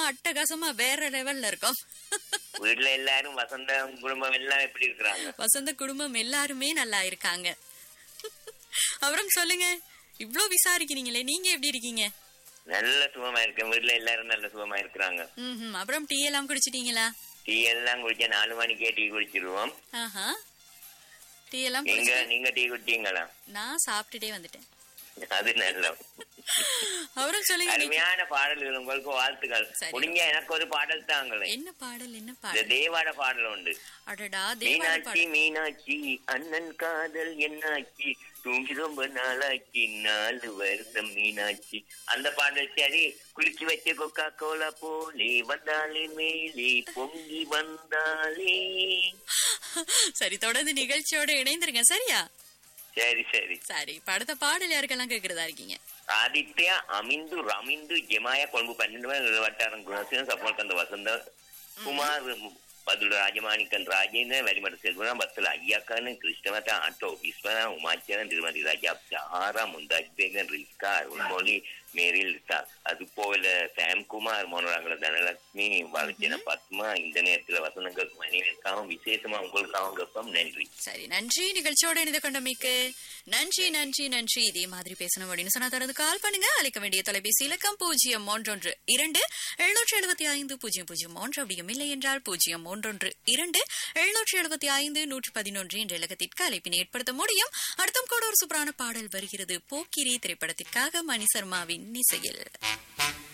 அட்டகாசமா வேற லெவல்ல இருக்கும் வீட்டுல எல்லாரும் வசந்த குடும்பம் எல்லாம் எப்படி இருக்கிறாங்க வசந்த குடும்பம் எல்லாருமே நல்லா இருக்காங்க அப்புறம் சொல்லுங்க இவ்ளோ விசாரிக்கிறீங்களே நீங்க எப்படி இருக்கீங்க நல்ல சுகமா இருக்கேன் வீட்டுல எல்லாரும் நல்ல சுகமா இருக்கிறாங்க ம்ஹும். அப்புறம் டீ எல்லாம் குடிச்சிட்டீங்களா டீ எல்லாம் குடிச்சா நாலு மணிக்கே டீ குடிச்சிருவோம் ஆஹா டீ எல்லாம் நீங்க குடிச்சு நீங்க டீ குடிச்சீங்களா நான் சாப்பிட்டுட்டே வந்துட்டேன் அது நல்ல அப்புறம் சொல்லுங்க நீ- அருமையான பாடல்கள் உங்களுக்கு வாழ்த்துக்கள் சரி. முடிஞ்ச எனக்கு ஒரு பாடல் தாங்களே என்ன பாடல் என்ன இந்த பாடல் தேவாட பாடல் உண்டு அடடா தேவார மீனாட்சி பாடல் மீனாட்சி அண்ணன் காதல் என்னாச்சி தூங்கி ரொம்ப நாளாச்சு நாலு வருஷம் மீனாட்சி அந்த பாடல் சரி குளிச்சு வச்ச கொக்கா கோலா போலே வந்தாலே மேலே பொங்கி வந்தாலே சரி தொடர்ந்து நிகழ்ச்சியோட இணைந்திருங்க சரியா சரி சரி சரி இப்ப அடுத்த பாடல் யாருக்கெல்லாம் கேக்குறதா இருக்கீங்க ஆதித்யா அமிந்து ரமிந்து ஜெமாய கொழும்பு பன்னெண்டு மணி வட்டாரம் குணசீலம் சப்போல்கந்த வசந்த குமார் பதுல ராஜமாணிக்கன் ராஜேந்திரன் வரிமட செல்வராம் பத்துல ஐயாக்கான கிருஷ்ணவத்த ஆட்டோ விஸ்வரா உமாச்சரன் திருமதி ராஜா சஹாரா முந்தாஜ் பேகன் ரிஸ்கா அருள்மொழி மேரில் ரிசா அது போல சாம்குமார் மோனராங்கள தனலட்சுமி வளர்ச்சின பத்மா இந்த நேரத்துல வசனங்களுக்கு மனைவிற்காகவும் விசேஷமா உங்களுக்காகவும் கப்பம் நன்றி சரி நன்றி நிகழ்ச்சியோட இணைந்து கொண்டமைக்கு நன்றி நன்றி நன்றி இதே மாதிரி பேசணும் அப்படின்னு சொன்னா தொடர்ந்து கால் பண்ணுங்க அழைக்க வேண்டிய தொலைபேசி இலக்கம் பூஜ்ஜியம் மூன்றொன்று இரண்டு எழுநூற்றி எழுபத்தி ஐந்து பூஜ்ஜியம் பூஜ்ஜியம் மூன்று அப்படியும் இல்லை என்றால் பூஜ்ஜியம் மூன்றொன்று இரண்டு எழுநூற்றி எழுபத்தி ஐந்து நூற்றி பதினொன்று என்ற இலக்கத்திற்கு அழைப்பினை ஏற்படுத்த முடியும் அடுத்தும் கூட ஒரு சூப்பரான பாடல் வருகிறது போக்கிரி திரைப்படத்திற்காக மணி சர்மாவின் இசையில்